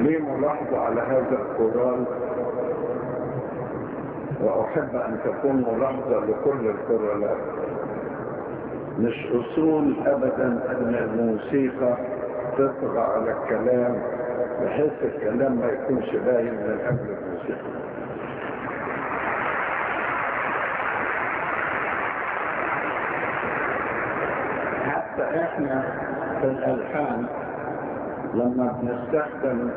لي ملاحظة على هذا القرآن وأحب أن تكون ملاحظة لكل القرآن مش أصول أبدا أن الموسيقى تطغى على الكلام بحيث الكلام ما يكونش باين من قبل الموسيقى حتى احنا في الألحان لما بنستخدم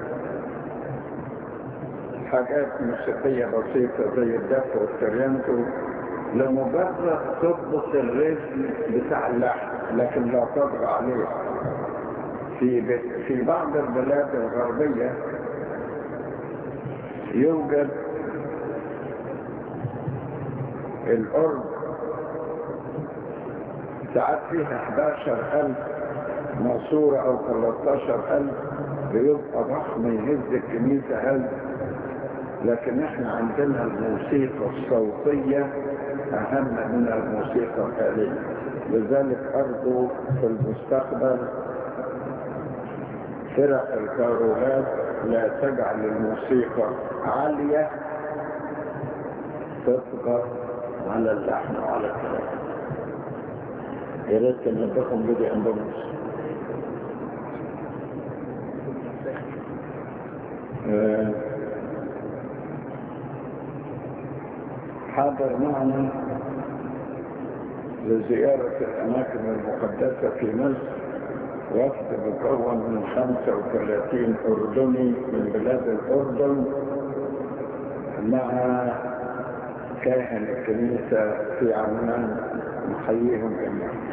حاجات موسيقية بسيطة زي الدف والتريانتو لمجرد تضبط الريتم بتاع اللحن لكن لا تطغى عليه في في بعض البلاد الغربية يوجد الأرض ساعات فيها 11000 ماسورة أو 13000 بيبقى ضخم يهز الكنيسة هز لكن احنا عندنا الموسيقى الصوتية أهم من الموسيقى الآلية لذلك أرجو في المستقبل فرق الكارولات لا تجعل الموسيقى عالية تطغى على اللحن وعلى الكلام يا ريت نبقى بدي أندونيس آه حاضر معنا لزيارة الأماكن المقدسة في مصر وفد مكون من 35 أردني من بلاد الأردن مع كاهن الكنيسة في عمان نحييهم جميعا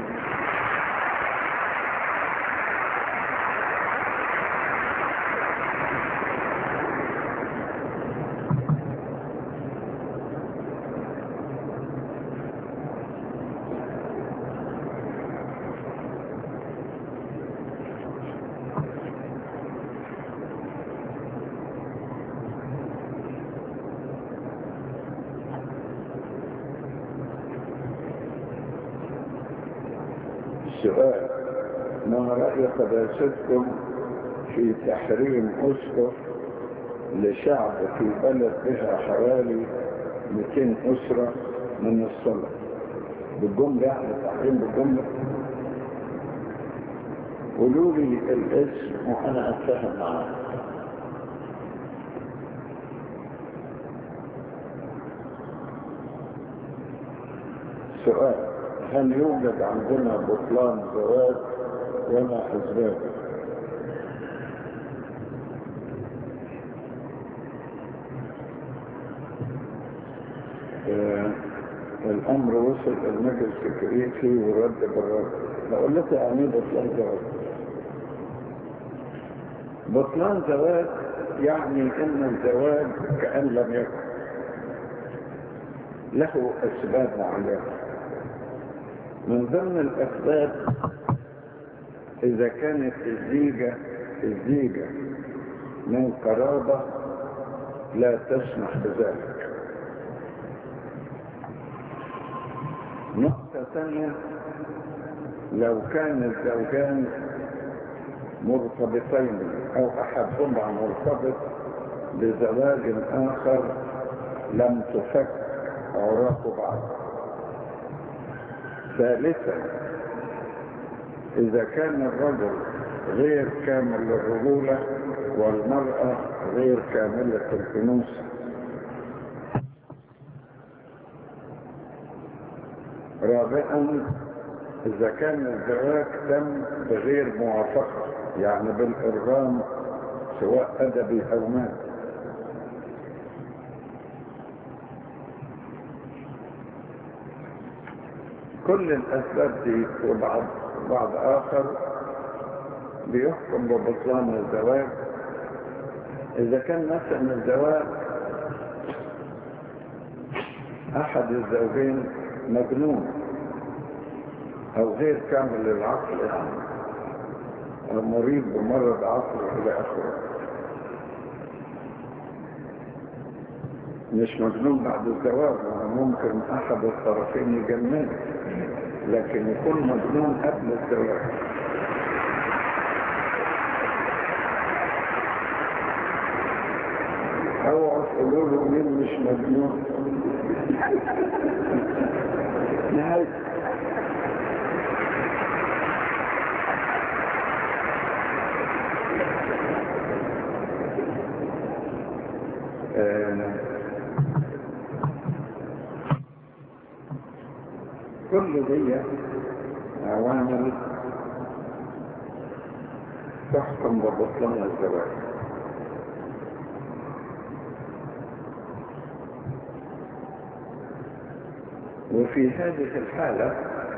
السؤال ما رأي قداستكم في تحريم أسقف لشعب في بلد بها حوالي 200 أسرة من الصلاة بالجملة يعني تحريم بالجملة قولوا لي الاسم وأنا أتفهم معاه سؤال هل يوجد عندنا بطلان زواج وما أسبابه آه الأمر وصل المجلس الكريسي ورد بالرد بقول لك يعني بطلان زواج بطلان زواج يعني ان الزواج كأن لم يكن له أسباب معينة من ضمن الأسباب إذا كانت الزيجة الزيجة من قرابة لا تسمح بذلك نقطة ثانية لو كان الزوجان مرتبطين أو أحدهما مرتبط بزواج آخر لم تفك عراق بعض ثالثا إذا كان الرجل غير كامل الرجولة والمرأة غير كاملة الأنوثة رابعا إذا كان الزواج تم بغير موافقة يعني بالإرغام سواء أدبي أو مادي كل الأسباب دي وبعض بعض آخر بيحكم ببطلان الزواج إذا كان مثلا الزواج أحد الزوجين مجنون أو غير كامل العقل يعني أو مريض بمرض عقل إلى آخره مش مجنون بعد الزواج ممكن أحد الطرفين يجننه لكن يكون مجنون قبل الزواج يقولوا له مين مش مجنون نهاية آه، كل دي عوامل تحكم ببطلان الزواج وفي هذه الحالة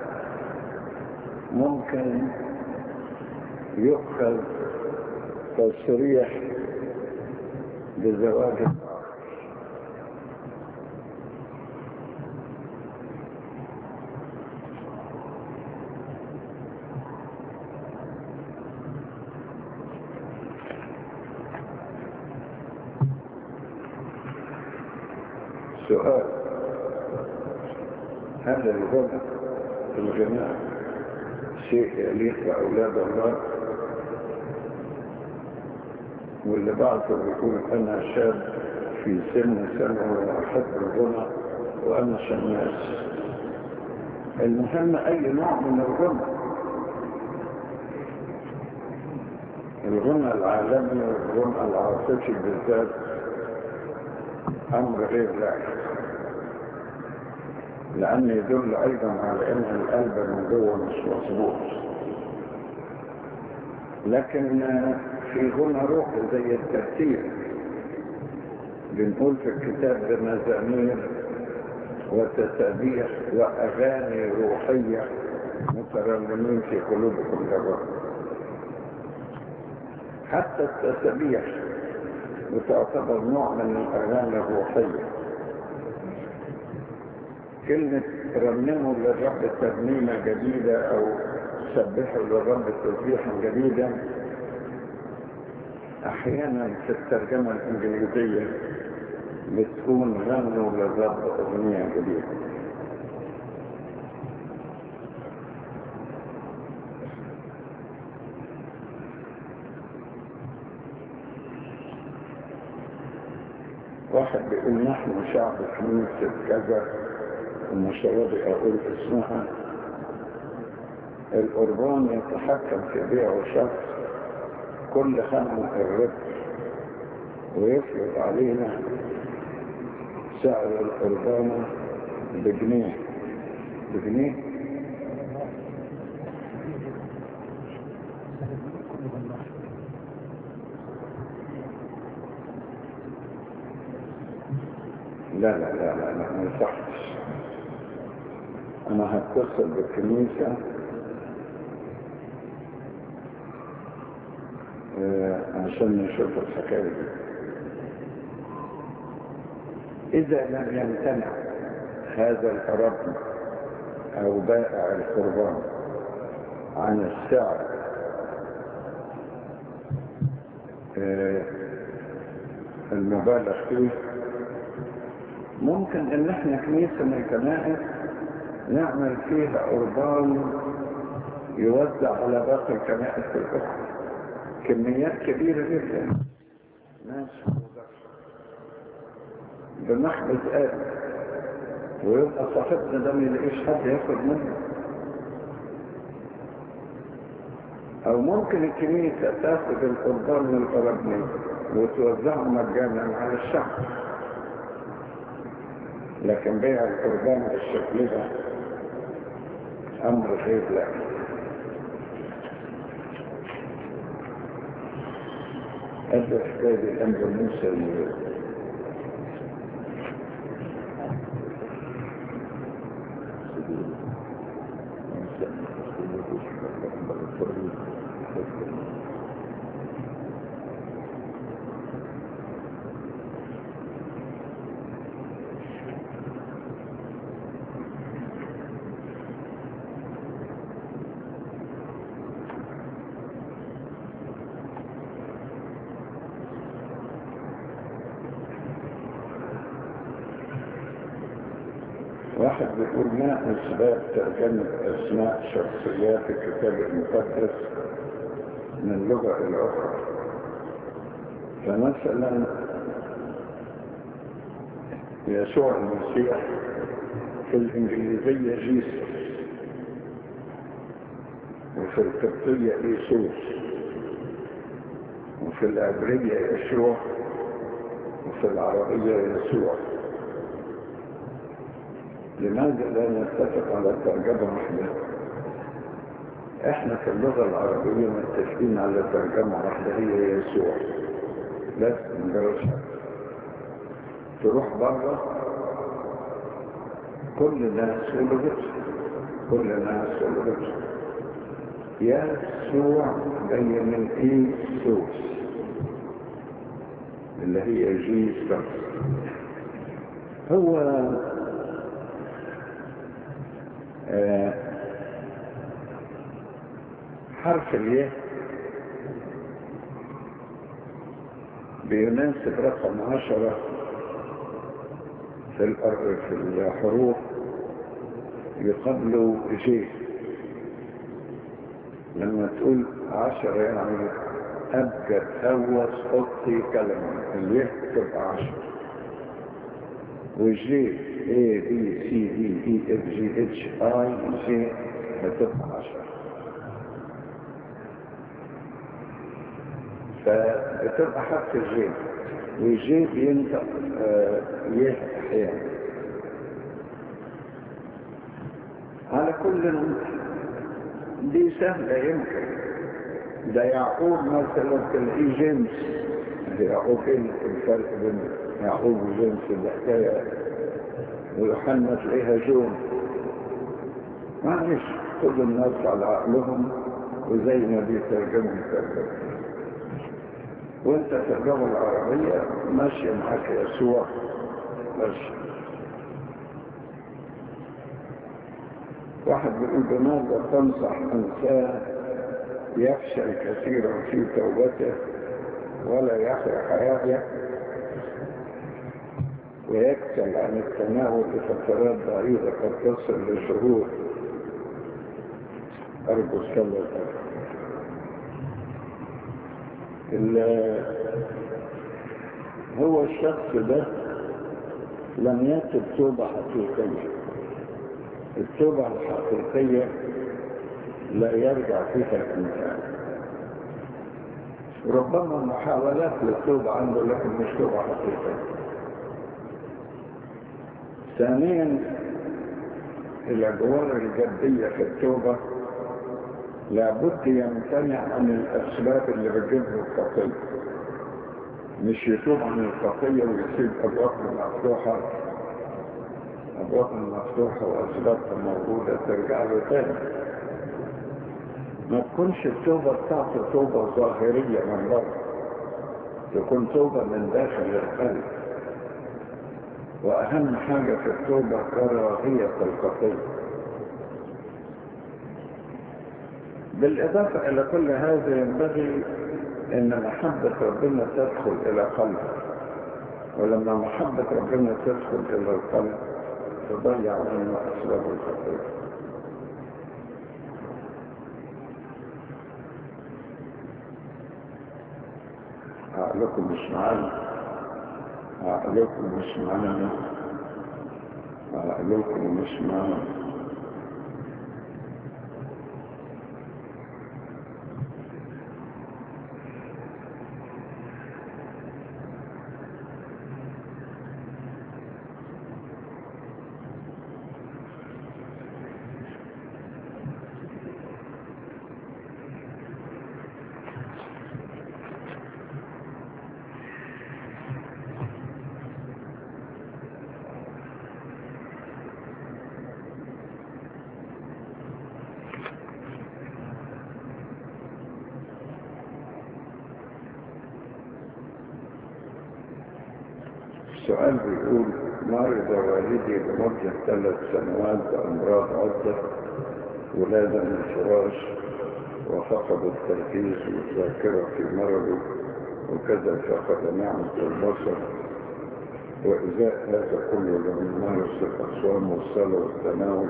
ممكن يؤخذ تصريح بزواج الآخر سؤال هل الغنى الغناء شيء يليق بأولاد الله واللي بعده بيقول أنا شاب في سن سنة وأحب الغنى وأنا شماس المهم أي نوع من الغنى الغنى العالمي والغنى العاطفي بالذات أمر غير لائق لأن يدل أيضا على أن القلب من جوه مش مظبوط لكن في غنى روحي زي الترتيب بنقول في الكتاب بمزامير وتسابيح وأغاني روحية مترنمين في قلوبكم للرب حتى التسابيح وتعتبر نوع من الأغاني الروحية كلمة رنموا للرب ترنيمة جديدة أو سبحوا للرب تسبيحا جديدا أحيانا في الترجمة الإنجليزية بتكون غنوا للرب أغنية جديدة واحد بيقول نحن شعب كنيسة كذا ومش راضي أقول اسمها القربان يتحكم في بيع شخص كل خمس الربح ويفرض علينا سعر القربان بجنيه بجنيه لا لا لا لا لا ما يصحش انا هتصل بالكنيسة آه، عشان نشوف الحكاية دي إذا لم يمتنع هذا الرب أو بائع القربان عن السعر آه، المبالغ فيه ممكن ان احنا كنيسة من الكنائس نعمل فيها قربان يوزع على باقي الكنائس الاخرى كميات كبيرة جدا ناس بمحبس آب ويبقى صاحبنا ده ما يلاقيش حد ياخد منه او ممكن الكنيسة تاخد القربان من القرابين وتوزعه مجانا على الشعب لكن بيع القربان بالشكل ده امر غير لائق هذا حكاية الأمر موسى واحد بيقول ما أسباب ترجمة أسماء شخصيات الكتاب المقدس من لغة إلى أخرى فمثلا يسوع المسيح في الإنجليزية جيسوس وفي القبطية إيسوس وفي العبرية يشوع وفي العربية يسوع لماذا لا نتفق على ترجمة واحدة؟ احنا في اللغة العربية متفقين على ترجمة واحدة هي يسوع لا نجرش تروح بره كل ناس ولغتها كل ناس ولغتها يسوع جاي من ايسوس اللي هي جيسوس هو آه حرف الياء بيناسب رقم عشرة في في الحروف يقابله جي لما تقول عشرة يعني أبجد أول حطي كلمة الياء تبقى عشرة وجي A B C D E F G H I J بتبقى عشرة فبتبقى حرف الجي والجي بينطق آه يه احيانا على كل دي سهلة يمكن ده يعقوب مثلا تلاقيه جيمس يعقوب ايه الفرق بين يعقوب وجيمس الحكاية ويوحنا تلاقيها جون معلش كل الناس على عقلهم وزي ما بيترجموا يترجموا وانت في اللغة العربية ماشية معاك يسوع ماشي واحد بيقول بماذا تنصح انسان يفشل كثيرا في توبته ولا يحيا حياته ويكسل عن التناول لفترات بعيدة قد تصل لشهور أرجو الصلاة هو الشخص ده لم يكتب توبة حقيقية التوبة الحقيقية لا يرجع فيها الإنسان ربما محاولات للتوبة عنده لكن مش توبة حقيقية ثانيا الأدوار الجدية في التوبة لابد يمتنع عن الأسباب اللي بتجيبه الخطية مش يتوب عن الخطية ويسيب أبوابها مفتوحة أبوابها مفتوحة وأسبابها موجودة ترجع له تاني ما تكونش التوبة بتاعته توبة ظاهرية من بره تكون توبة من داخل القلب وأهم حاجة في التوبة كراهية الخطية بالإضافة إلى كل هذا ينبغي أن محبة ربنا تدخل إلى قلبه ولما محبة ربنا تدخل إلى القلب تضيع منه أسباب الخطيئة عقلكم مش معانا عقلكم مش معانا عقلكم مش معانا السؤال بيقول مرض والدي لمدة ثلاث سنوات بأمراض عدة ولادة من الفراش وفقد التركيز والذاكرة في مرضه وكذا فقد نعمة البصر وإزاء هذا كله لم يمارس الأصوام والصلاة والتناول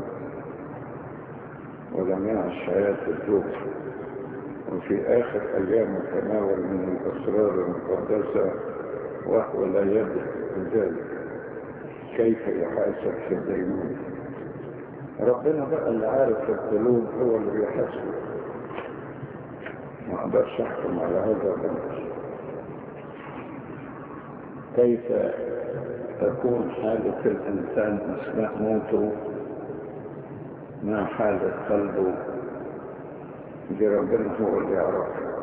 ولم يعش حياة الزوج وفي آخر أيام تناول من الأسرار المقدسة وهو لا يدرك ذلك كيف يحاسب في الدينون ربنا بقى اللي عارف القلوب هو اللي بيحاسبه ما اقدرش احكم على هذا الامر كيف تكون حالة الإنسان أثناء موته ما حالة قلبه دي ربنا هو اللي يعرفها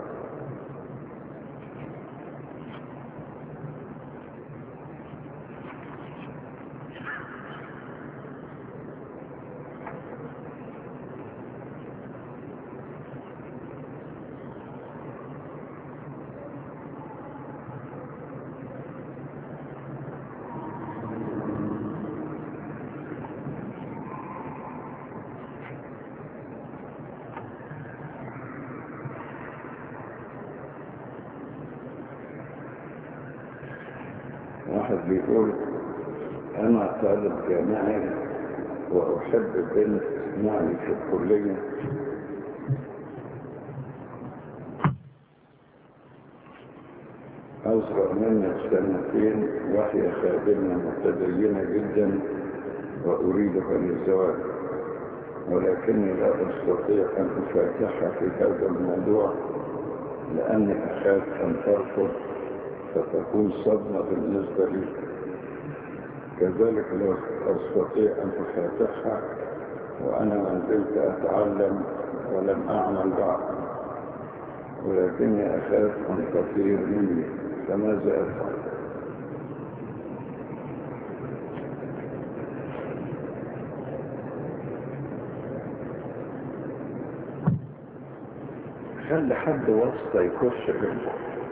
واحد بيقول أنا طالب جامعي وأحب بنت معي في الكلية أصغر مني بسنتين وهي خادمة متدينة جدا وأريدها للزواج ولكني لا أستطيع أن أفاتحها في هذا الموضوع لأني أخاف أن ترفض فتكون صدمة بالنسبة لي كذلك لا أستطيع أن أفاتحها وأنا ما زلت أتعلم ولم أعمل بعد ولكني أخاف أن تطير مني فماذا أفعل؟ خلي حد وسط يخش جنبه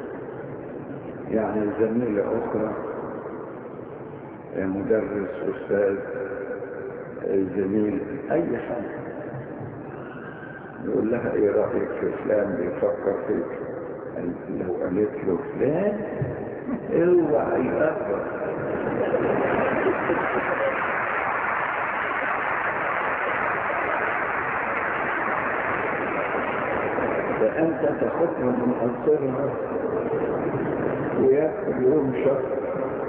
يعني زميلة أخرى مدرس أستاذ زميل أي حاجة يقول لها إيه رأيك في فلان بيفكر فيك لو قالت له فلان اوعى يقرب ده أنت تاخدها من أنصرها وياخد يوم شهر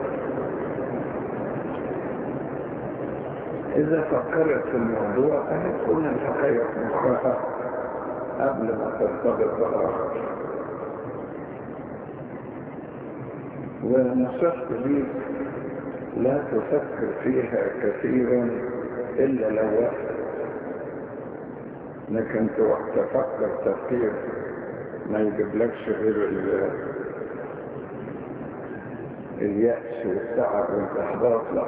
إذا فكرت في الموضوع هتكون الحقيقة في مخها قبل ما ترتبط بالآخر ونصحت ليك لا تفكر فيها كثيرا إلا لو وقت لكن تفكر تفكير ما يجيبلكش غير اليأس والتعب والإحباط لا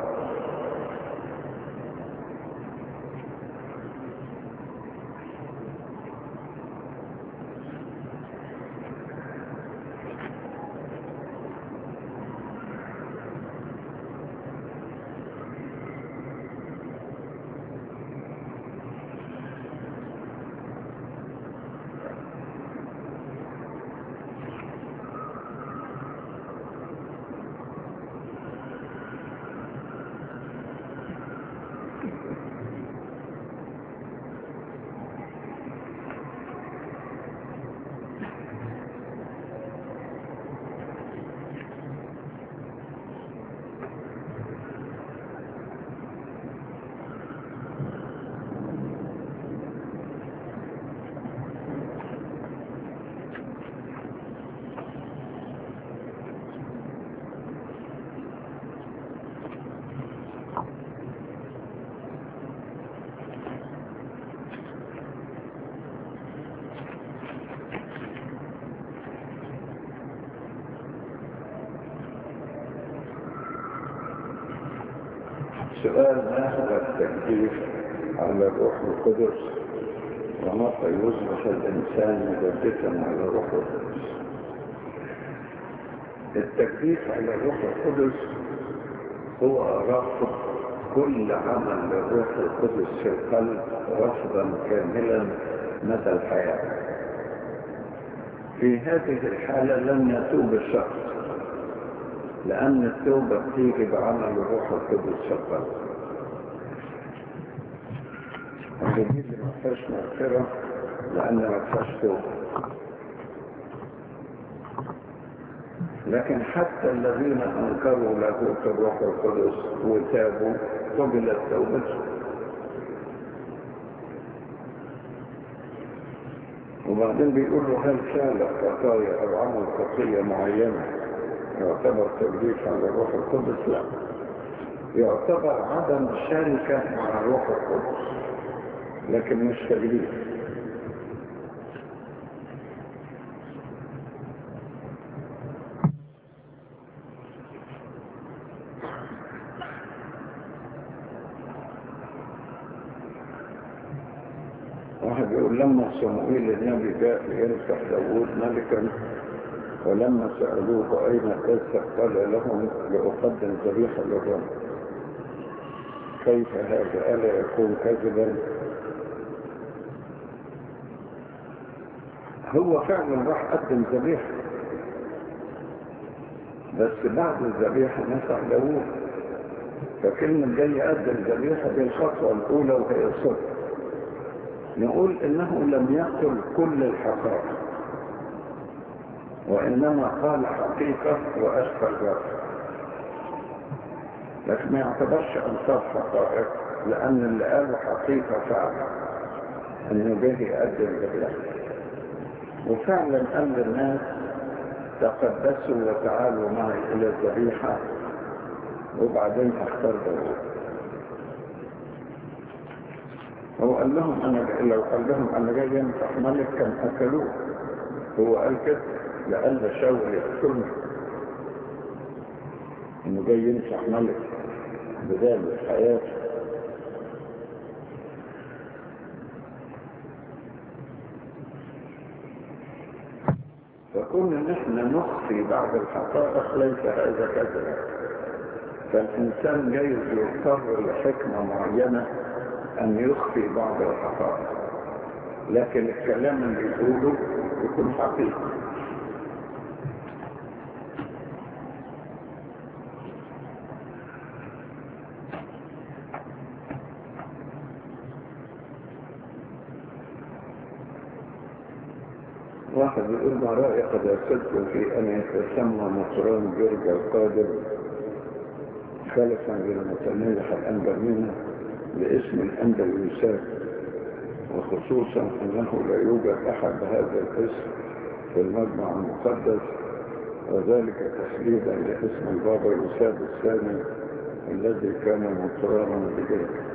سؤال ما هو التكليف على الروح القدس ومتى يصبح الإنسان مجددا على الروح القدس التكليف على الروح القدس هو رفض كل عمل للروح القدس في القلب رفضا كاملا مدى الحياة في هذه الحالة لن يتوب الشخص لأن التوبة بتيجي بعمل الروح القدس في القلب الجديد ما فيهاش مغفرة لأن ما فيهاش توبة لكن حتى الذين أنكروا لاهوت الروح القدس وتابوا قبلت توبتهم وبعدين بيقولوا هل فعل خطايا أو عمل خطية معينة يعتبر تبليف على الروح القدس لا يعتبر عدم شركة مع الروح القدس لكن مش تبليف واحد يقول لما صموئيل النبي جاء لينصح داوود ملكا ولما سألوه أين تذهب قال لهم لأقدم ذبيحة للرب كيف هذا ألا يكون كذبا هو فعلا راح قدم ذبيحة بس بعد الذبيحة نصح داوود فكلمة جاي يقدم ذبيحة دي الخطوة الأولى وهي الصدق نقول إنه لم يقل كل الحقائق وإنما قال حقيقة وأشفى الجرح لكن ما يعتبرش أنصاف حقائق لأن اللي قاله حقيقة فعلا أنه جه يقدم ذبيحة وفعلا قال للناس تقدسوا وتعالوا معي إلى الذبيحة وبعدين اختار داوود هو قال لهم انا لو قال لهم انا جاي ينفع ملك كان اكلوه هو قال كده لألا شاول يقتلني انه جاي ينفع ملك بذلك حياته فكون ان احنا نخفي بعض الحقائق ليس هذا كذبا فالانسان جايز يضطر لحكمه معينه أن يخفي بعض الحقائق لكن الكلام اللي يقوله يكون حقيقي واحد يقول ما رأي قداستكم في أن يتسمى مطران جرجا القادر خلفا للمتنيح الأنبرمينة باسم الأندلسات وخصوصا أنه لا يوجد أحد بهذا الاسم في المجمع المقدس وذلك تحديدا لاسم البابا يوسف الثاني الذي كان مضطرارا بجلده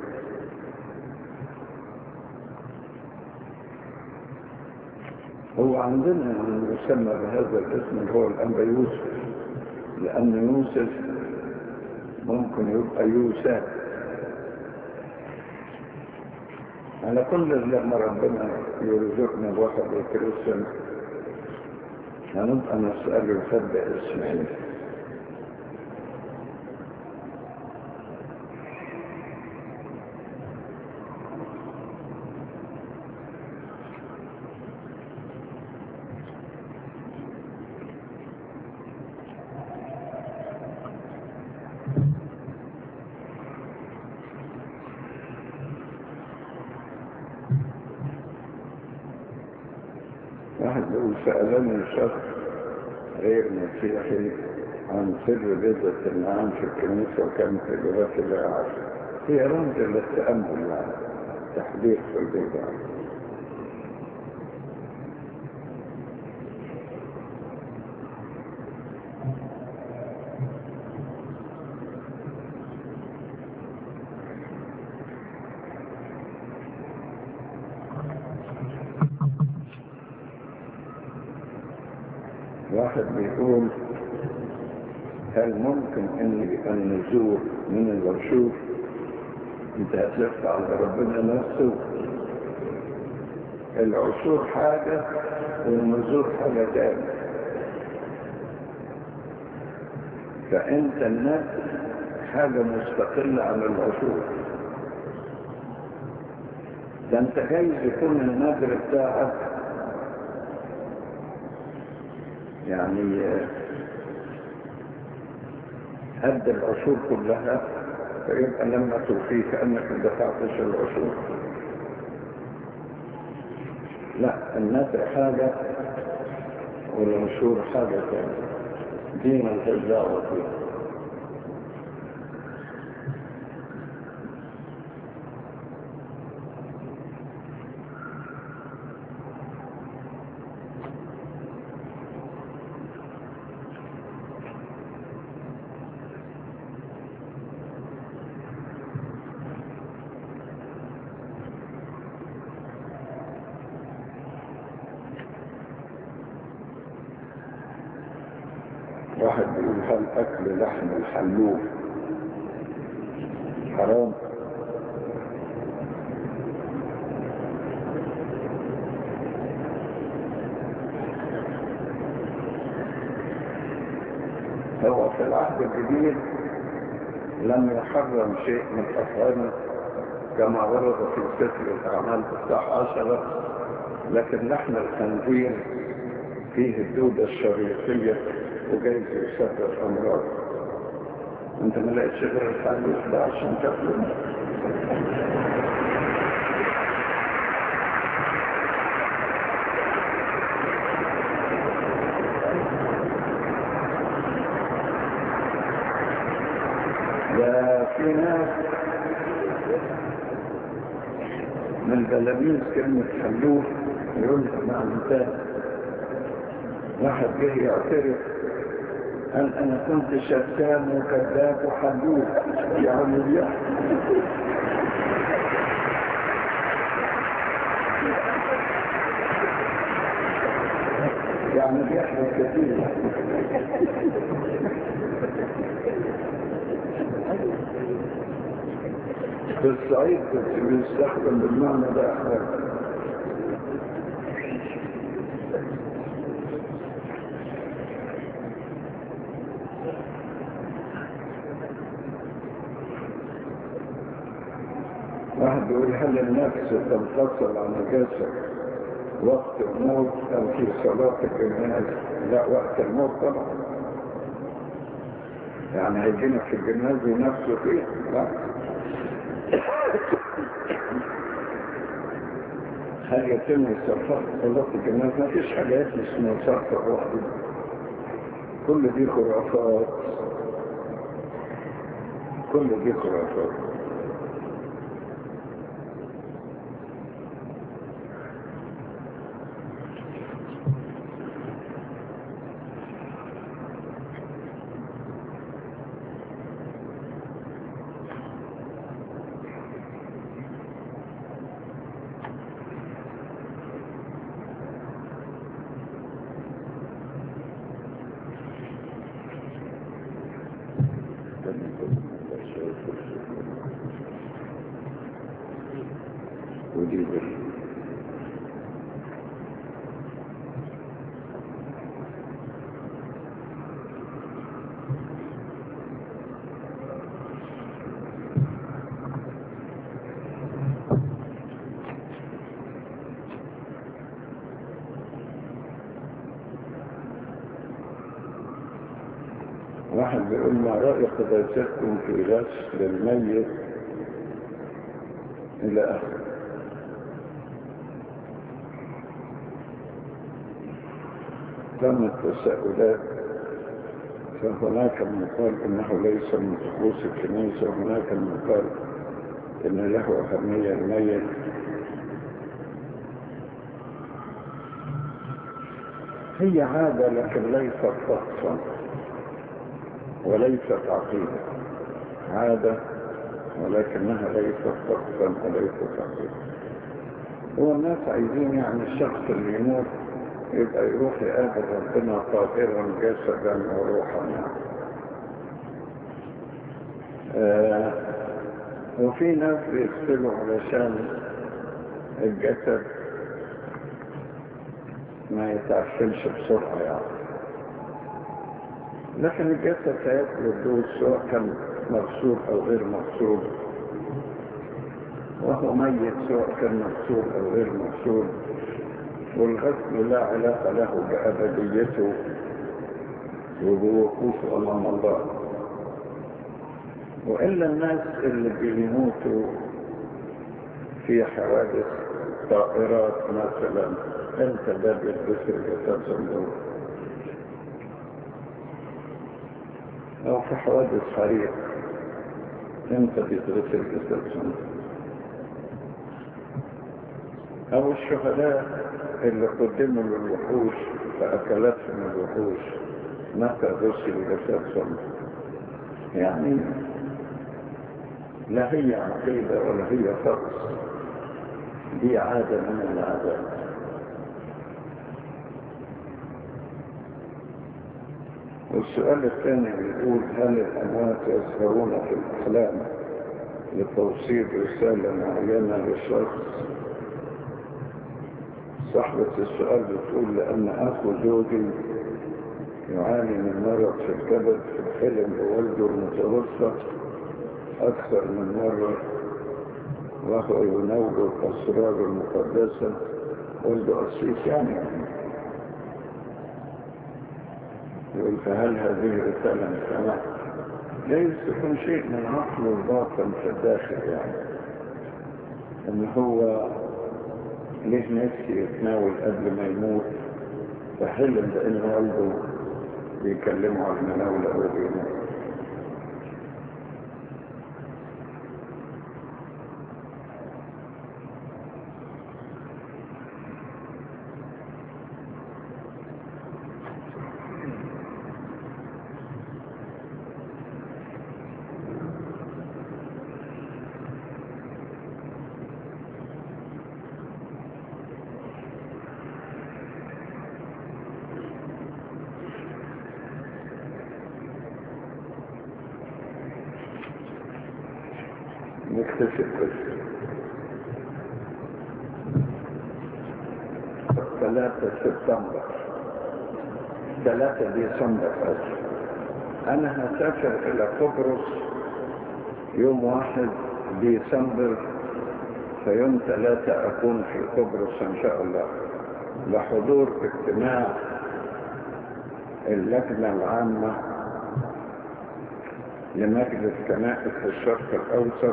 هو عندنا يسمى بهذا الاسم اللي هو الأنبا يوسف لأن يوسف ممكن يبقى يوسف على كل لما ربنا يرزقنا بواحد الكريستيان هنبقى نسأله يصدق اسمه واحد يقول سألني شخص غير مسيحي عن سر بيضة النعام في الكنيسة وكانت إجابات لا أعرف هي رمز للتأمل يعني تحديث في البيضة واحد بيقول هل ممكن اني النزول من العشور انت هتلف على ربنا نفسه العشور حاجة والنزول حاجة تانية فانت النفس حاجة مستقلة عن العشور ده انت جايز يكون النذر بتاعك يعني هد العشور كلها فيبقى لما توفيه كأنك ما دفعتش العشور لا النذر حاجة والعشور حاجة ثانية دين الغذاء والدين واحد بيقول هل أكل لحم الحلوف حرام هو في العهد الجديد لم يحرم شيء من الأطعمة كما ورد في سفر الأعمال بتاع عشرة لكن لحم الخنزير فيه الدودة الشريطية وجايز يسبب أمراض انت ما لقيتش غير الحديث ده عشان تاكله ده في ناس من تلاميذ كلمة حلوف يقول لك مع مثال واحد جه يعترف قال انا كنت شتام وكذاب وحلوف يعني يحكي يعني بيحدث كثير في الصعيد كنت بيستخدم بالمعنى ده أحيانا واحد بيقول هل النفس تنفصل عن الجسد وقت الموت أو في صلاة الجنازة لا وقت الموت طبعا يعني هيجينا في الجنازة نفسه فيه لا هل يتم صفاء صلاة الجنازة ما فيش حاجات اسمها صفاء واحدة كل دي خرافات كل دي خرافات ودي بس واحد بيقول ما رأي قداستكم في غسل الميت إلى آخره تم التساؤلات فهناك من قال انه ليس من طقوس الكنيسه وهناك من قال ان له اهميه الميت هي عاده لكن ليست طقسا وليست عقيده عاده ولكنها ليست طقسا وليست عقيده هو الناس عايزين يعني الشخص اللي يموت يبقى يروح يقابل ربنا طاهرا جسدا وروحا يعني. آه وفي ناس بيغسلوا علشان الجسد ما يتعفنش بسرعة يعني لكن الجسد هياكل الدود سواء كان مغسول او غير مغسول وهو ميت سواء كان مغسول او غير مغسول والغسل لا علاقة له بأبديته وبوقوفه أمام الله وإلا الناس اللي بيموتوا في حوادث طائرات مثلا انت ده بيلبس الجسد صندوق أو في حوادث حريق امتى بيتغسل جسدهم أو الشهداء اللي قدموا للوحوش فأكلتهم الوحوش متى غسل جسدهم يعني لا هي عقيدة ولا هي طقس دي عادة من العادات والسؤال الثاني بيقول هل الأموات يظهرون في الأحلام لتوصيل رسالة معينة للشخص صاحبة السؤال بتقول لأن أخو زوجي يعاني من مرض في الكبد في الحلم بوالده المتوفى أكثر من مرة وهو ينور الأسرار المقدسة والده قسيس يعني يقول فهل هذه رسالة من السماء؟ ليس تكون شيء من عقله الباطن في الداخل يعني ان هو ليه نفسي يتناول قبل ما يموت فحلم بان والده بيكلمه عن المناولة او بيموت نكتشف بس ثلاثة سبتمبر ثلاثة ديسمبر أسف أنا هسافر إلى قبرص يوم واحد ديسمبر فيوم ثلاثة أكون في قبرص إن شاء الله لحضور اجتماع اللجنة العامة لمجلس كنائس الشرق الأوسط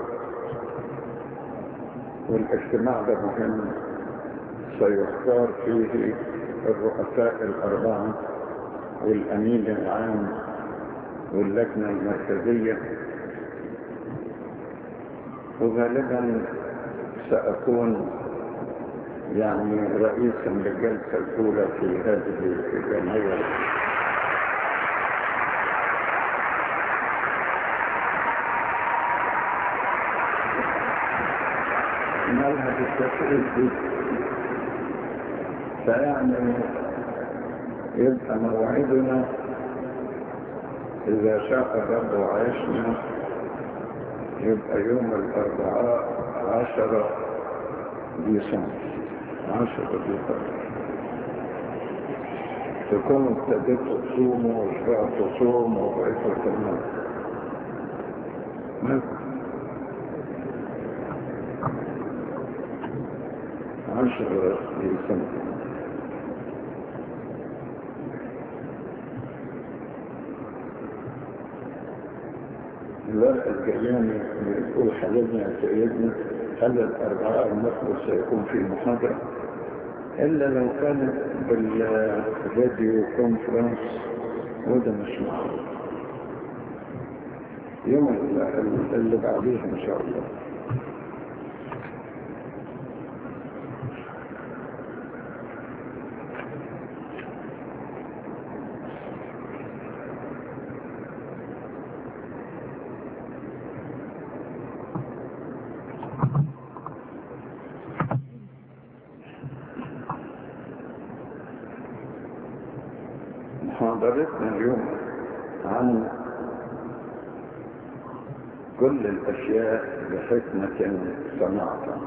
والاجتماع ده مهم سيختار فيه الرؤساء الأربعة والأمين العام واللجنة المركزية وغالبا سأكون يعني رئيسا للجلسة الأولى في هذه الجمعية مالها بالتفريط دي فيعني يبقى موعدنا إذا شاء الرب وعشنا يبقى يوم الأربعاء عشرة ديسمبر عشرة ديسمبر تكونوا ابتديتوا تصوموا وشبعتوا صوم وبقيتوا تمام عشرة ديسمبر الورقة الجياني بيقول حبيبنا يا سيدنا هل الأربعاء المقبل سيكون في محاضرة إلا لو كانت بالفيديو كونفرنس وده مش معروف يوم اللي بعديه إن شاء الله محاضرتنا اليوم عن كل الأشياء بحكمة صنعتها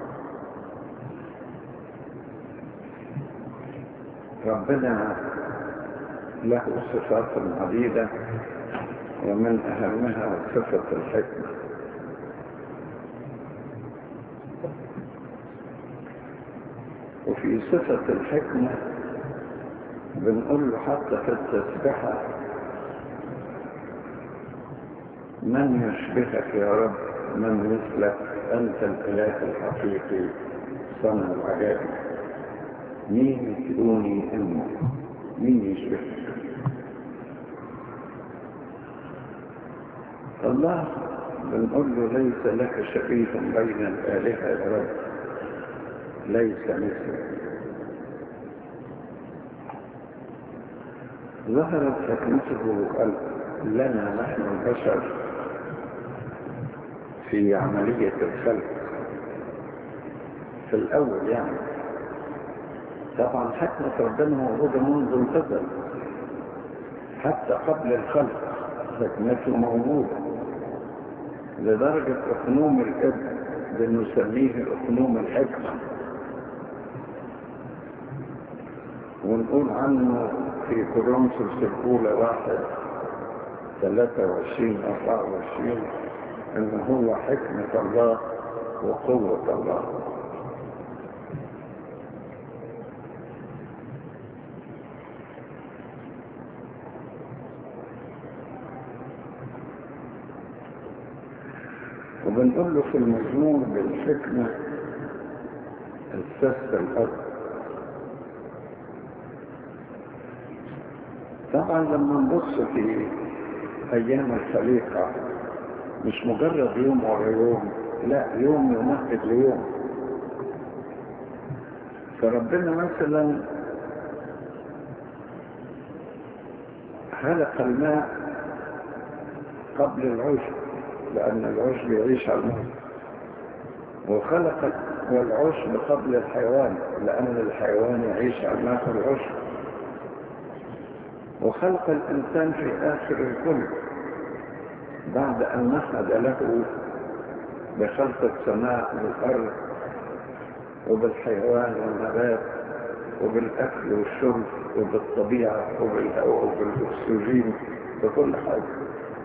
ربنا له صفات عديدة ومن أهمها صفة الحكمة وفي صفة الحكمة بنقول له حتى في التسبحة من يشبهك يا رب من مثلك أنت الإله الحقيقي صنع العجائب مين يدوني أمه مين يشبهك الله بنقول له ليس لك شبيه بين الآلهة يا رب ليس مثلك ظهرت حكمته لنا نحن البشر في عملية الخلق في الأول يعني طبعا حكمة ربنا موجودة منذ الأزل حتى قبل الخلق حكمته موجودة لدرجة أقنوم الابن بنسميه أقنوم الحكمة ونقول عنه في كورنثوس الأولى واحد 23 24 إن هو حكمة الله وقوة الله وبنقول له في المزمور بالحكمة السست الأرض طبعا لما نبص في أيام الخليقة مش مجرد يوم ورا يوم لا يوم يمهد ليوم فربنا مثلا خلق الماء قبل العشب لأن العشب يعيش على الماء وخلق والعشب قبل الحيوان لأن الحيوان يعيش على الماء والعشب وخلق الإنسان في آخر الكل بعد أن مهد له بخلق السماء والأرض وبالحيوان والنبات وبالأكل والشرب وبالطبيعة وبالهواء وبالأكسجين بكل حاجة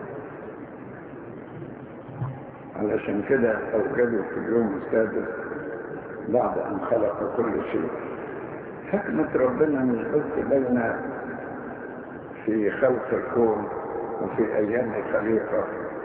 علشان كده أوجده في اليوم السادس بعد أن خلق كل شيء حكمة ربنا مش بس بين في خلق الكون وفي أيام الخليقة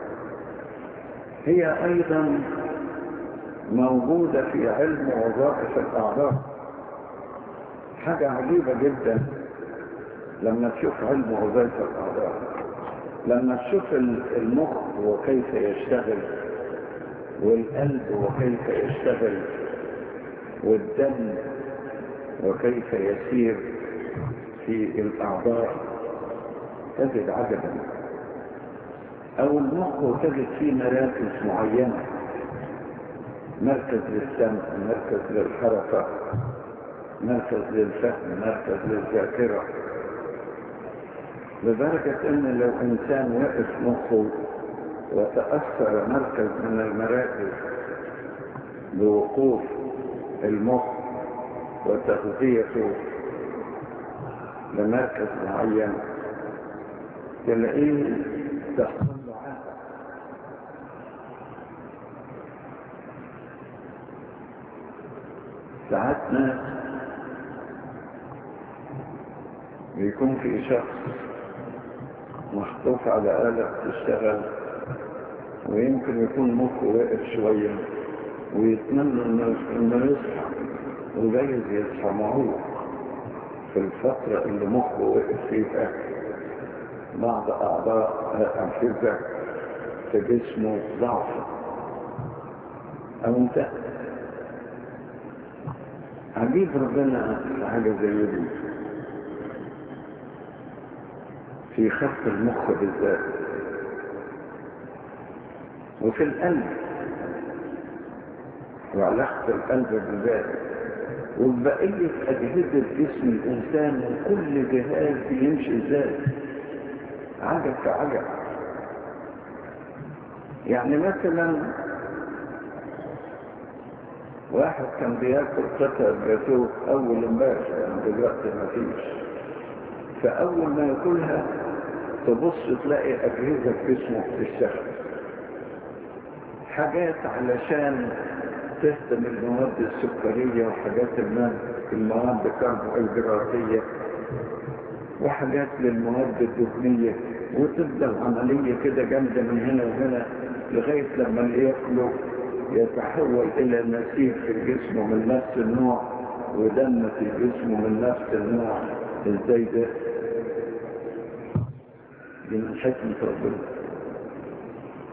هي أيضا موجودة في علم وظائف الأعضاء حاجة عجيبة جدا لما تشوف علم وظائف الأعضاء لما تشوف المخ وكيف يشتغل والقلب وكيف يشتغل والدم وكيف يسير في الأعضاء تجد عجبا أو المخ تجد فيه مراكز معينة مركز للسمع مركز للحركة مركز للفهم مركز للذاكرة لدرجة ان لو انسان وقف مخه وتأثر مركز من المراكز بوقوف المخ وتغذيته لمركز معين تلاقيه تحصل له عادة ساعات ناس بيكون في شخص محطوط على آلة تشتغل ويمكن يكون مخه واقف شوية ويتمنى انه يصحى وجايز يصحى معه في الفترة اللي مخه وقف فيها بعض أعضاء الأنفذة في جسمه ضعف أو انتهى عجيب ربنا حاجة زي دي في خط المخ بالذات وفي القلب وعلاقة القلب بالذات وبقية أجهزة جسم الإنسان وكل جهاز بيمشي ازاي عجب كعجب يعني مثلا واحد كان بياكل قطع جاتوه أول امبارح يعني دلوقتي ما فيش فأول ما ياكلها تبص تلاقي أجهزة في جسمه بتشتغل حاجات علشان تهتم المواد السكرية وحاجات الماء المواد الكربوهيدراتية وحاجات للمواد الدهنية وتفضل عملية كده جامدة من هنا وهنا لغاية لما اللي ياكله يتحول إلى نسيج في الجسم من نفس النوع ودم في الجسم من نفس النوع ازاي ده دي من حكمة ربنا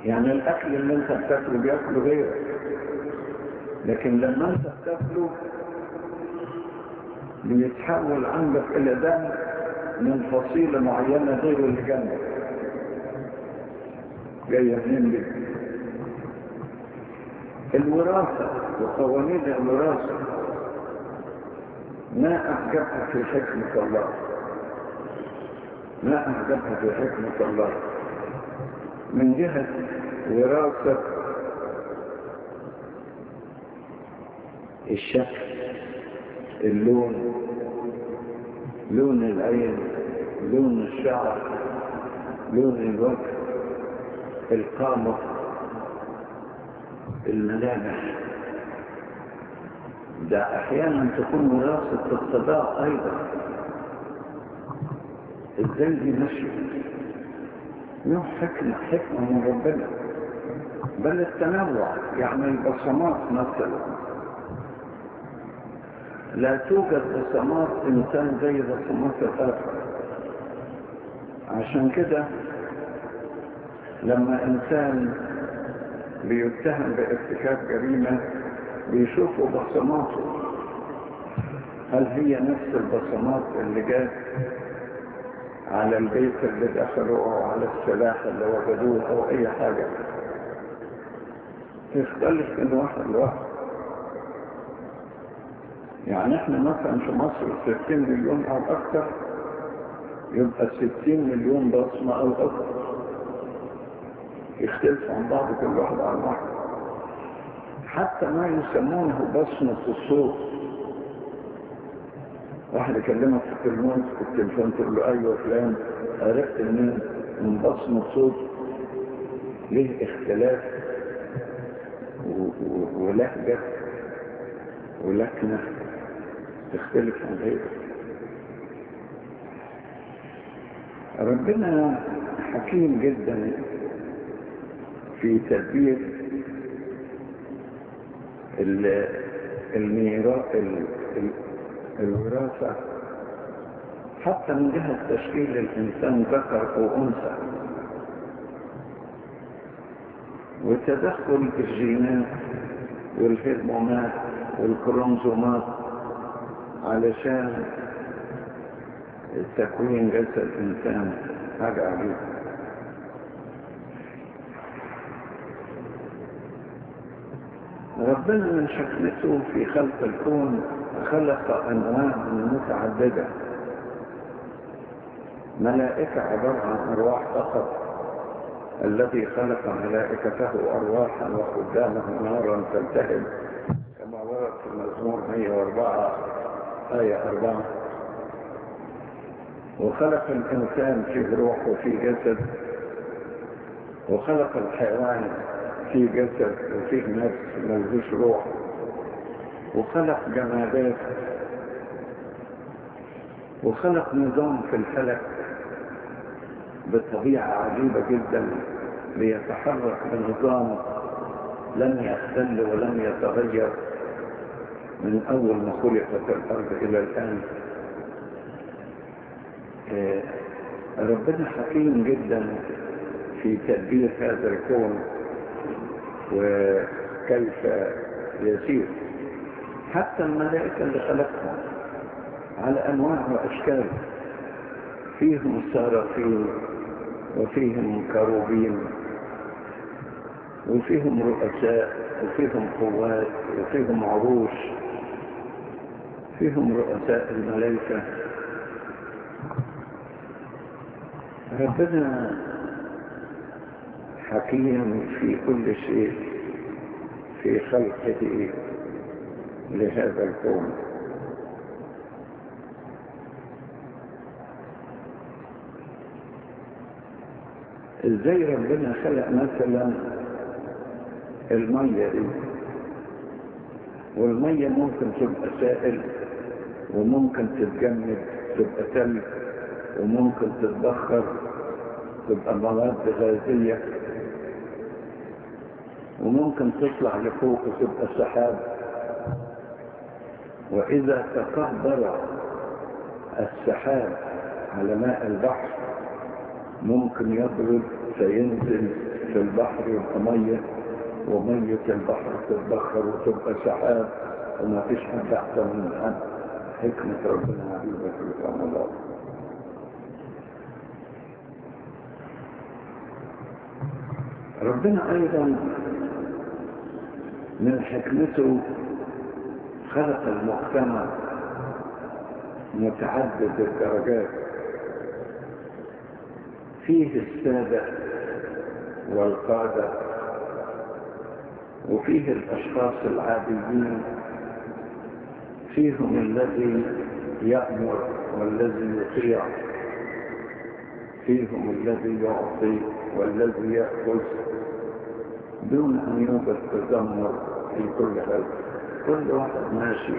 يعني الاكل اللي انت بتاكله بياكله غيرك لكن لما انت بتاكله بيتحول عندك الى دم من فصيلة معينة غير اللي جنبك جاية منين دي الوراثة وقوانين الوراثة ما أعجبها في حكمة الله ما أعجبها في حكمة الله من جهة وراثة الشكل اللون لون العين لون الشعر لون الوجه القامة الملامح ده احيانا تكون وراثة الصداع ايضا ازاي دي ماشية نوع حكمة حكمة من ربنا بل التنوع يعني البصمات مثلا لا توجد بصمات انسان زي بصمات الاخر عشان كده لما انسان بيتهم بارتكاب جريمة بيشوفوا بصماته هل هي نفس البصمات اللي جات على البيت اللي دخلوا او على السلاح اللي وجدوه او اي حاجة تختلف من واحد لواحد يعني احنا مثلا في مصر 60 مليون او اكثر يبقى 60 مليون بصمة او اكثر يختلف عن بعض كل واحد عن واحد حتى ما يسمونه بصمة الصوت واحد يكلمك في التليفون في التليفون تقول له ايوه فلان عرفت منين من بصمة صوت ليه اختلاف ولهجة ولكنة تختلف عن غيره ربنا حكيم جدا في تدبير الوراثة حتى من جهة تشكيل الإنسان ذكر أو أنثى وتدخل الجينات والهرمونات والكروموزومات علشان تكوين جسد الإنسان حاجة عجيبة ربنا من حكمته في خلق الكون خلق أنواع متعددة ملائكة عبارة عن أرواح فقط الذي خلق ملائكته أرواحا وخدامه نارا تلتهب كما ورد في المزمور 104 آية 4 وخلق الإنسان فيه روح وفيه جسد وخلق الحيوان فيه جسد وفيه نفس ملهوش روح وخلق جمادات وخلق نظام في الفلك بطبيعة عجيبة جدا ليتحرك بنظام لم يختل ولم يتغير من أول ما خلقت الأرض إلى الآن ربنا حكيم جدا في تدبير هذا الكون وكيف يسير حتى الملائكة اللي خلقهم على أنواع وأشكال فيهم سارقين وفيهم كروبين وفيهم رؤساء وفيهم قوات وفيهم عروش فيهم رؤساء الملائكة ربنا حكيم في كل شيء في خلقه لهذا الكون ازاي ربنا خلق مثلا المية دي والمية ممكن تبقى سائل وممكن تتجمد تبقى تلج وممكن تتبخر تبقى مواد غازية وممكن تطلع لفوق وتبقى سحاب وإذا تقدر السحاب على ماء البحر ممكن يضرب فينزل في البحر يبقى مية ومية البحر تتبخر وتبقى سحاب وما فيش حد أحسن من حد حكمة ربنا عجيبة في الله ربنا أيضا من حكمته خلق المجتمع متعدد الدرجات فيه السادة والقادة وفيه الأشخاص العاديين فيهم الذي يأمر والذي يطيع فيهم الذي يعطي والذي يأخذ دون أن يوجد تذمر في كل هذا كل واحد ماشي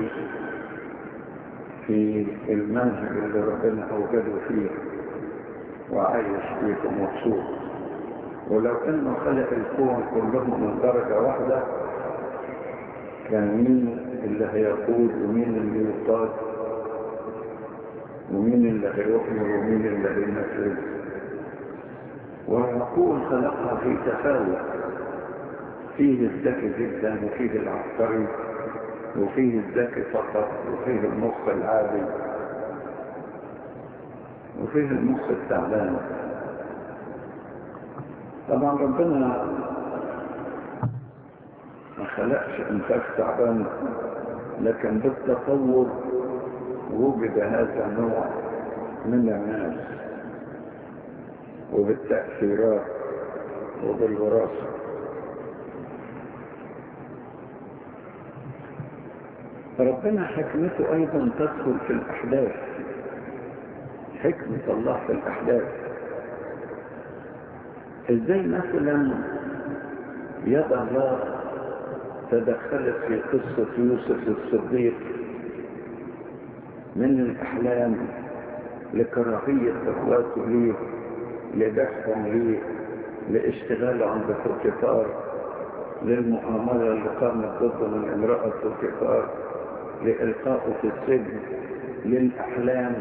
في المنهج اللي ربنا أوجده فيه وعايش فيه ومبسوط ولو انه خلق الكون كلهم من درجة واحدة كان مين اللي هيقود ومين اللي يقاد ومين اللي هيؤمر ومين اللي هينفذ ويقول خلقها في تفاوت فيه الذكي جدا وفيه العبقري وفيه الذكي فقط وفيه المخ العادي وفيه المخ التعبان طبعا ربنا ما خلقش انسان تعبان لكن بالتطور وجد هذا النوع من الناس وبالتأثيرات وبالوراثة ربنا حكمته أيضا تدخل في الأحداث حكمة الله في الأحداث ازاي مثلا يد الله تدخلت في قصة يوسف الصديق من الأحلام لكراهية إخواته ليه لدفعهم ليه لاشتغاله عند فوتيفار للمؤامرة اللي قامت ضده من امرأة فوتيفار لإلقائه في السجن للأحلام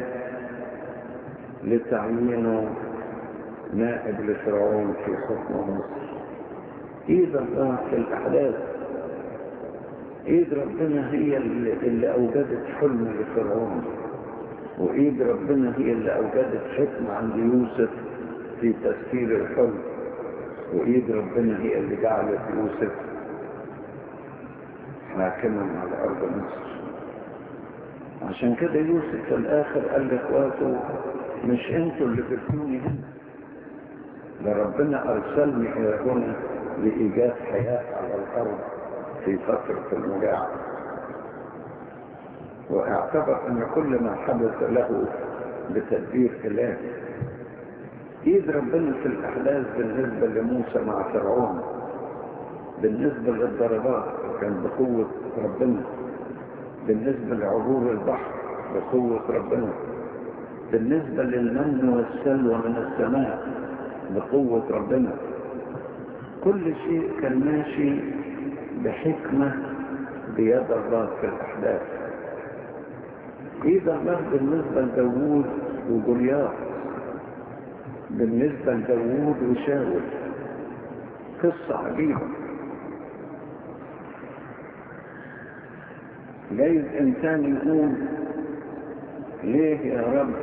لتعيينه نائب لفرعون في حكم مصر ايد الله في الاحداث ايد ربنا هي اللي, اللي اوجدت حلم لفرعون وايد ربنا هي اللي اوجدت حكمة عند يوسف في تفسير الحلم وايد ربنا هي اللي جعلت يوسف حاكما على ارض مصر عشان كده يوسف في الاخر قال لاخواته مش انتوا اللي جبتوني هنا ده ربنا أرسلني إلى هنا لإيجاد حياة على الأرض في فترة المجاعة واعتبر أن كل ما حدث له بتدبير إلهي إيد ربنا في الأحداث بالنسبة لموسى مع فرعون بالنسبة للضربات كان بقوة ربنا بالنسبة لعبور البحر بقوة ربنا بالنسبة للمن والسلوى من السماء بقوة ربنا كل شيء كان ماشي بحكمة بيد الله في الأحداث إذا الله بالنسبة لداوود وجولياط بالنسبة لداوود وشاول قصة عجيبة جايز إنسان يقول ليه يا رب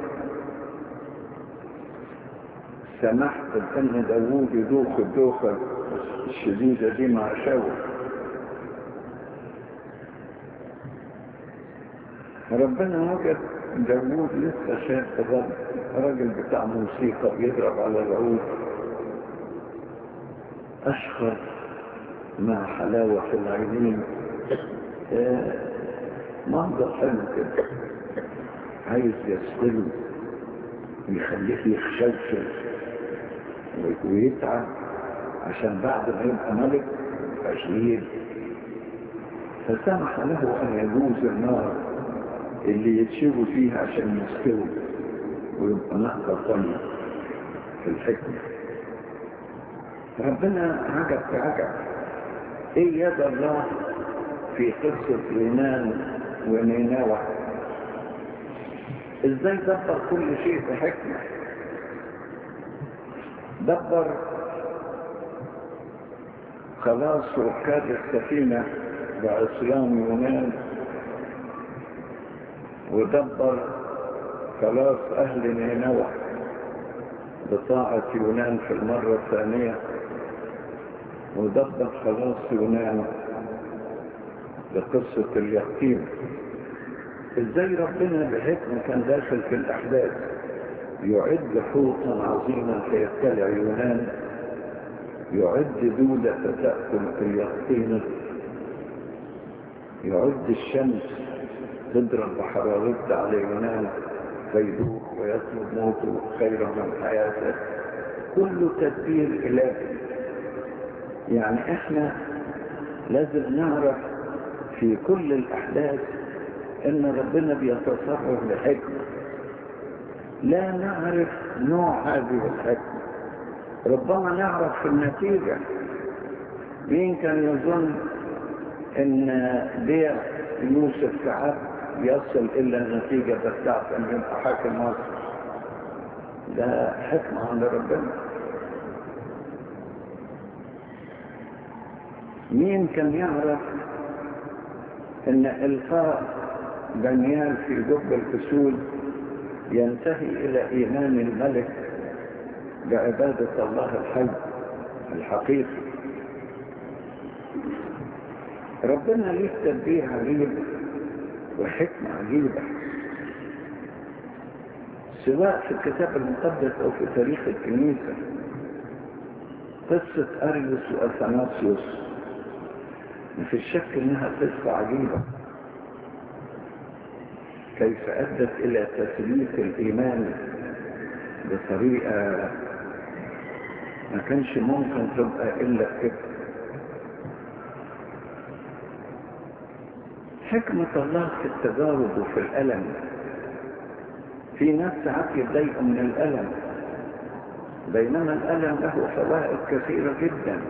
سمحت بأن داوود يدوخ الدوخة الشديدة دي مع شاول ربنا وجد داوود لسه شاب الرب راجل بتاع موسيقى بيضرب على العود أشخر مع حلاوة في العينين آه منظر حلو كده عايز يسأله يخليه يخشوشل ويتعب عشان بعد ما يبقى ملك عشرين فسمح له أن يجوز النار اللي يتشوي فيها عشان يستوي ويبقى نهضة طنة في الحكمة ربنا عجب في عجب ايه يد الله في قصة يونان ونينوى ازاي دبر كل شيء بحكمة دبر خلاص ركاب السفينة بعصيان يونان ودبر خلاص أهل نينوى بطاعة يونان في المرة الثانية ودبر خلاص يونان بقصة اليقين ازاي ربنا بحكمة كان داخل في الأحداث يعد حوتا عظيما فيبتلع يونان يعد دودة تأكل اليقطين يعد الشمس تضرب بحرارتها على يونان فيدوخ ويطلب موته خيرا من حياته كله تدبير إلهي يعني احنا لازم نعرف في كل الأحداث ان ربنا بيتصرف بحكمة لا نعرف نوع هذه الحكمة ربما نعرف في النتيجة مين كان يظن ان بيع يوسف كعب يصل الى النتيجة بتاعت ان يبقى حاكم مصر ده حكمة عند ربنا مين كان يعرف ان القاء دانيال في جب الفسول ينتهي الى ايمان الملك بعبادة الله الحي الحقيقي ربنا ليه تدبير عجيب وحكمة عجيبة سواء في الكتاب المقدس او في تاريخ الكنيسة قصة أريوس وأثناسيوس في الشك انها قصة عجيبة كيف ادت الى تثبيت الايمان بطريقة ما كانش ممكن تبقى الا كده حكمة الله في التجارب وفي الألم في ناس ساعات يتضايقوا من الألم بينما الألم له فوائد كثيرة جدا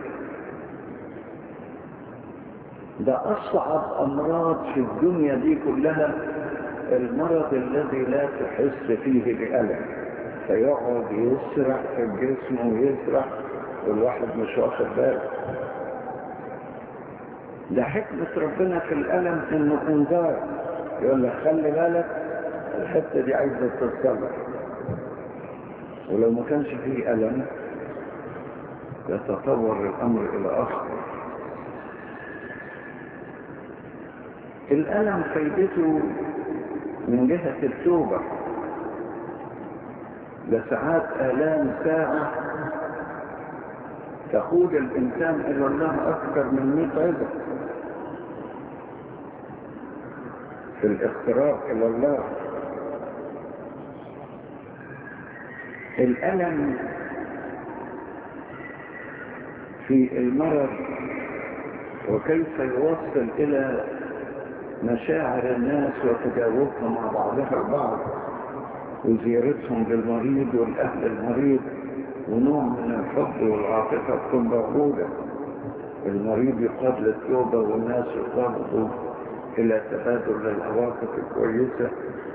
ده أصعب أمراض في الدنيا دي كلها المرض الذي لا تحس فيه بألم فيقعد يسرح في الجسم ويسرح والواحد مش واخد باله ده حكمة ربنا في الألم إنه إنذار يقول لك خلي بالك الحتة دي عايزة تتصلح ولو ما كانش فيه ألم يتطور الأمر إلى آخر الألم فايدته من جهة التوبة لساعات آلام ساعة تقود الإنسان إلى الله أكثر من مئة عدة في الاقتراب إلى الله الألم في المرض وكيف يوصل إلى مشاعر الناس وتجاوبها مع بعضها البعض وزيارتهم للمريض والأهل المريض ونوع من الحب والعاطفة تكون موجودة المريض يقاد للتوبة والناس يقادوا إلى تبادل العواطف الكويسة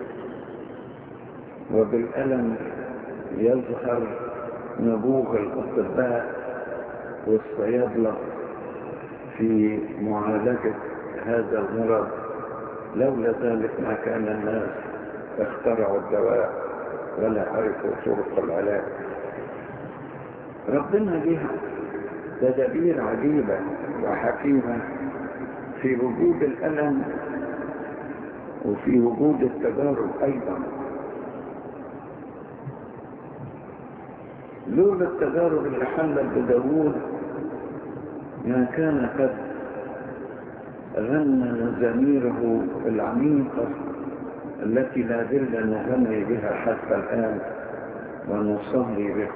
وبالألم يظهر نبوغ الأطباء والصيادلة في معالجة هذا المرض لولا ذلك ما كان الناس اخترعوا الدواء ولا عرفوا طرق العلاج ربنا لها تدابير عجيبة وحكيمة في وجود الألم وفي وجود التجارب أيضا لولا التجارب اللي حلت بداوود ما كان قد غنى مزاميره العميقة التي لا زلنا نغني بها حتى الآن ونصلي بها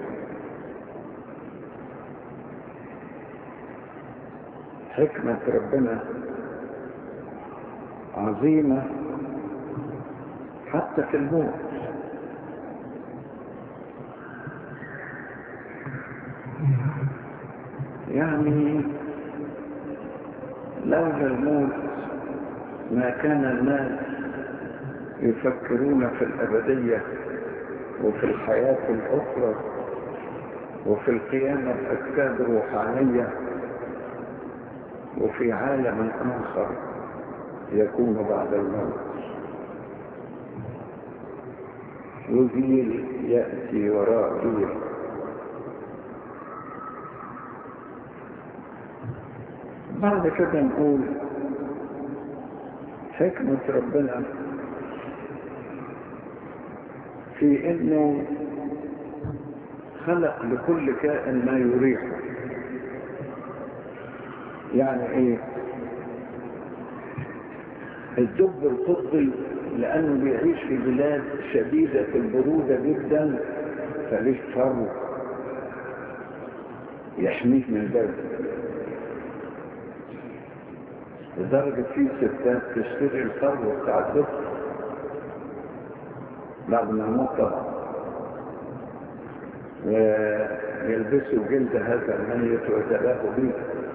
حكمة ربنا عظيمة حتى في الموت يعني لولا الموت ما كان الناس يفكرون في الأبدية وفي الحياة الأخرى وفي القيامة بأجساد روحانية وفي عالم آخر يكون بعد الموت وجيل يأتي وراء جيل بعد كده نقول حكمة ربنا في انه خلق لكل كائن ما يريحه يعني ايه الدب القطبي لانه بيعيش في بلاد شديدة البرودة جدا فليش فرو يحميه من البرد لدرجة في ستات تشتري الفرو بتاع الدب بعد ما يموت طبعا ويلبسوا جلد هذا الميت ويتباهوا به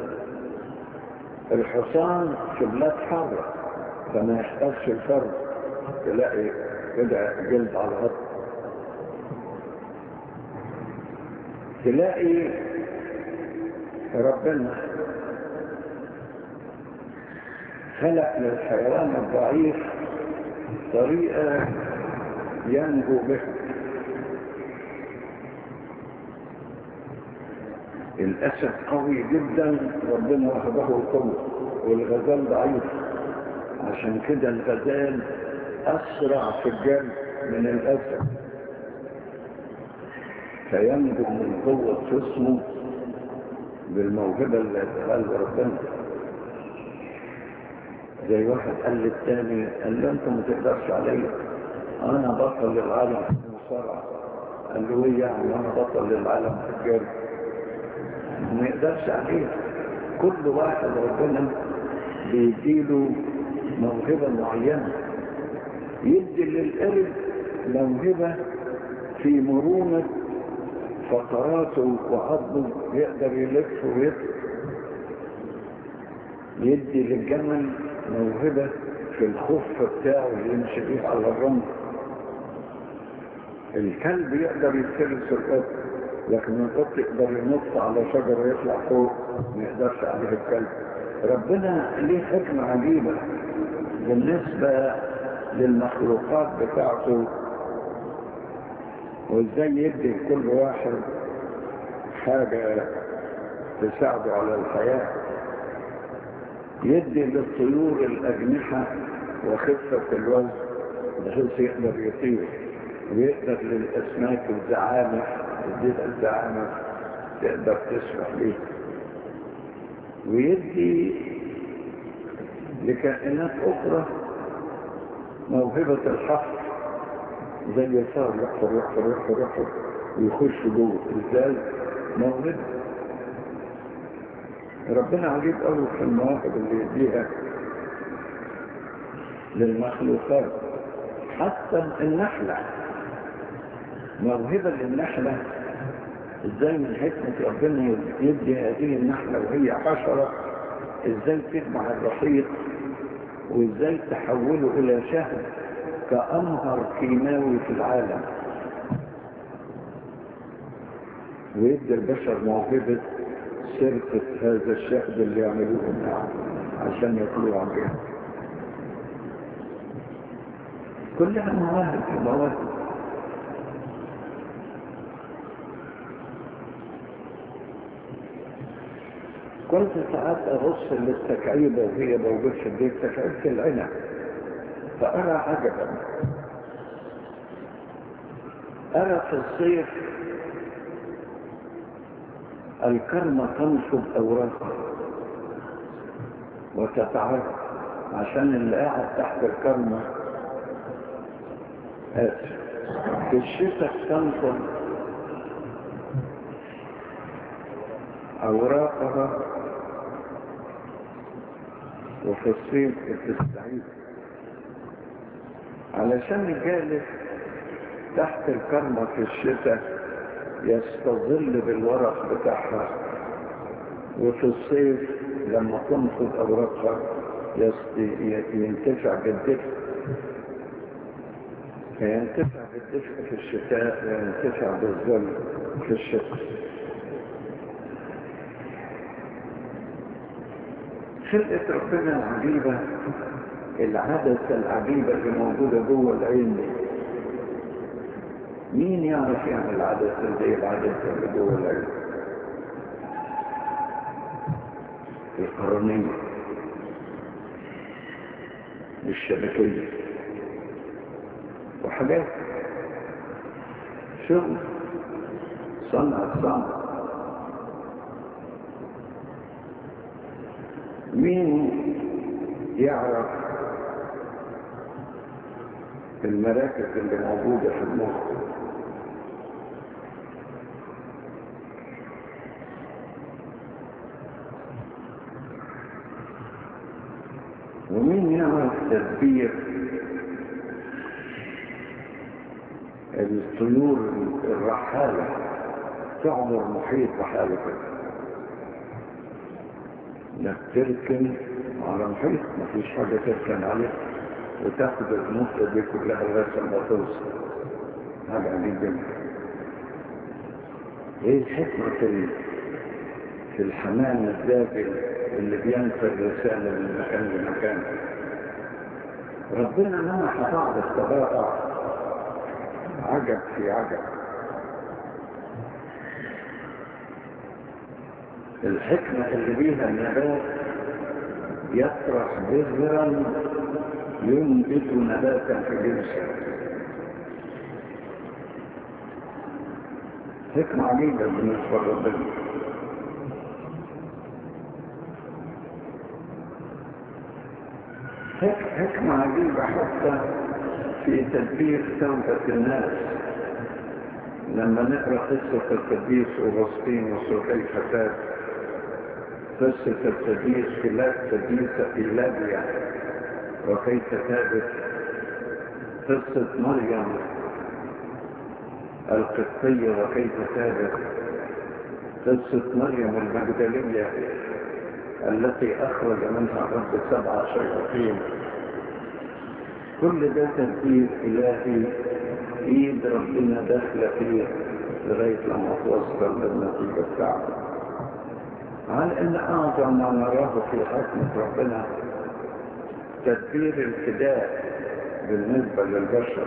الحصان في بلاد حارة فما يحتاجش الفرد تلاقي كده جلد على الارض تلاقي ربنا خلق للحيوان الضعيف طريقة ينجو بها الأسد قوي جدا ربنا وهبه القوة والغزال ضعيف عشان كده الغزال أسرع في الجري من الأسد فينجو من قوة جسمه بالموهبة اللي ادخلها ربنا زي واحد قال للتاني قال له انت ما تقدرش عليا انا بطل للعالم في المصارعة قال له ايه يعني انا بطل للعالم في الجري ما يقدرش عليه كل واحد ربنا بيديله موهبة معينة يدي للقرد موهبة في مرونة فقراته وعظمه يقدر يلف ويطلع يدي للجمل موهبة في الخف بتاعه اللي يمشي بيه على الرمل الكلب يقدر يفترس القط لكن القط يقدر ينط على شجرة ويطلع فوق ما يقدرش عليه الكلب ربنا ليه حكمة عجيبة بالنسبة للمخلوقات بتاعته وازاي يدي لكل واحد حاجة تساعده على الحياة يدي للطيور الأجنحة وخفة الوزن بحيث يقدر يطير ويقدر للأسماك الزعامة يديها الزعامة تقدر تسبح بيه ويدي لكائنات أخرى موهبة الحفر زي الفار يحفر يحفر يحفر يحفر ويخش جوه ازاي موهبة ربنا عجيب قوي في المواهب اللي يديها للمخلوقات حتى النحلة موهبة للنحلة ازاي من حكمة ربنا يدي هذه النحلة وهي حشرة ازاي تجمع الرحيق وازاي تحوله الى شهد كأمهر كيماوي في العالم ويدي البشر موهبة سرقة هذا الشهد اللي يعملوه معه عشان يطلعوا عليها كلها مواهب مواهب كنت ساعات أبص للتكعيبة وهي موجودة في البيت تكعيبة العنب فأرى عجبا أرى في الصيف الكرمة تنصب أوراقها وتتعرض عشان اللي قاعد تحت الكرمة آسف في الشتاء تنصب أوراقها وفي الصيف تستعيد علشان الجالس تحت الكرمة في الشتاء يستظل بالورق بتاعها وفي الصيف لما تنفض أوراقها ينتفع بالدفء فينتفع بالدفء في الشتاء وينتفع بالظل في الشتاء خلقة ربنا العجيبة العدسة العجيبة اللي موجودة جوه العين دي مين يعرف يعمل العدسة زي العدسة اللي جوه العين القرنية الشبكية وحاجات شغل صنع صنع مين يعرف المراكز اللي موجودة في المخ ومين يعرف تدبير الطيور الرحالة تعمر محيط بحالة كده انك تركن على محيط مفيش حاجة تركن عليه وتاخد المدة دي كلها لغاية ما توصل هذا عجيب جدا ايه الحكمة في في الحمام الذابل اللي بينقل رسالة من مكان لمكان ربنا منح بعض الطبائع عجب في عجب الحكمة اللي بيها النبات يطرح بذرا ينبت نباتا في جنسه حكمة عجيبة بالنسبة لربنا حكمة عجيبة حتى في تدبير توبة الناس لما نقرأ قصة القديس أوغسطين كيف تاب قصة القديس فيلاد قديسة في لابيا وكيف تابت قصة مريم القبطية وكيف تابت قصة مريم المجدلية التي أخرج منها الرب سبع شياطين كل ده تدبير إلهي إيد ربنا داخلة فيه لغاية لما توصل للنتيجة بتاعته على أن أعظم ما نراه في حكمة ربنا تدبير الفداء بالنسبة للبشر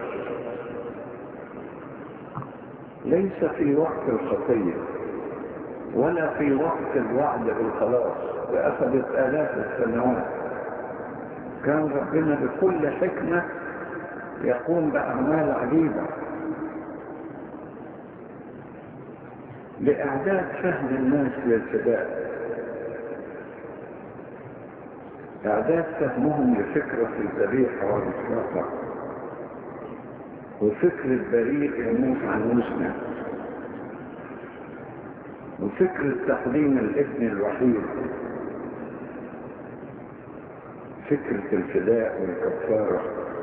ليس في وقت الخطية ولا في وقت الوعد بالخلاص وأخذت آلاف السنوات كان ربنا بكل حكمة يقوم بأعمال عجيبة لإعداد فهم الناس للفداء إعداد فهمهم لفكرة الذبيحة والإطلاقة وفكرة بريء يموت عن مسلم وفكرة تقديم الابن الوحيد فكرة الفداء والكفارة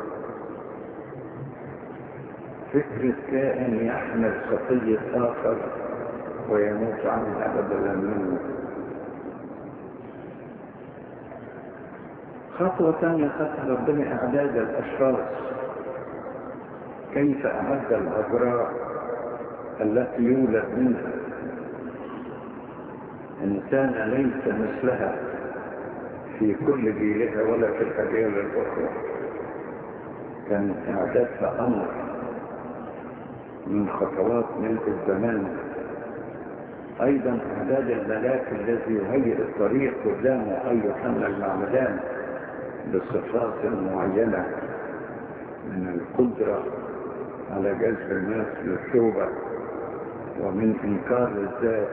فكرة كائن يحمل خطية آخر ويموت عنه أبدا منه خطوة ثانية خطوة ربنا إعداد الأشخاص كيف أعد الأبرار التي يولد منها إنسان ليس مثلها في كل جيلها ولا في الأجيال الأخرى كان إعدادها أمر من خطوات ملك الزمان أيضا إعداد الملاك الذي يهيئ الطريق قدامه أن يحمل المعمدان بصفات معينة من القدرة على جذب الناس للتوبة ومن إنكار الذات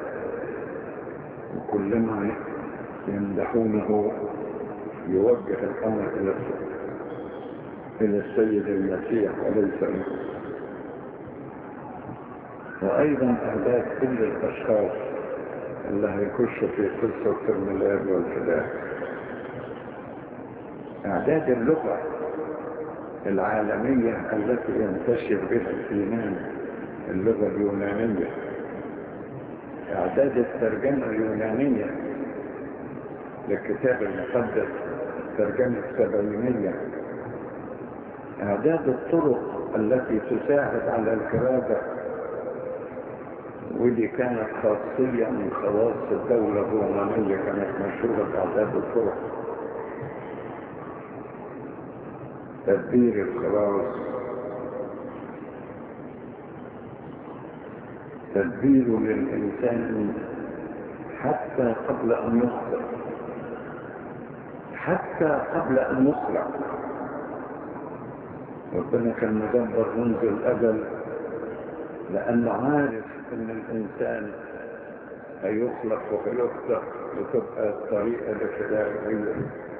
وكلما يمدحونه يوجه الأمر إلى إلى السيد المسيح وليس له وأيضا أعداد كل الأشخاص اللي هيخشوا في قصة الميلاد والفداء إعداد اللغة العالمية التي ينتشر بها الإيمان اللغة اليونانية إعداد الترجمة اليونانية للكتاب المقدس ترجمة سبعينية إعداد الطرق التي تساعد على الكرازة ودي كانت خاصية من خواص الدولة الرومانية كانت مشهورة بإعداد الطرق تدبير الخلاص تدبير للإنسان حتى قبل أن يخطئ حتى قبل أن يخلق ربنا كان مدبر منذ الأجل لأنه عارف أن الإنسان هيخلق وهيخلق وتبقى الطريقة الابتدائية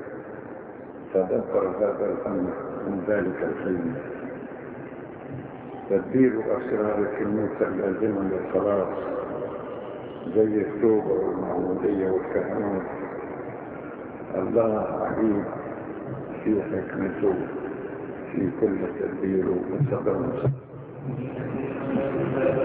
فدبر هذا الأمر من ذلك الحين تدبير أسرار الكنيسة اللازمة للخلاص زي التوبة والمعمودية والكهنوت الله عجيب في حكمته في كل تدبيره وصدره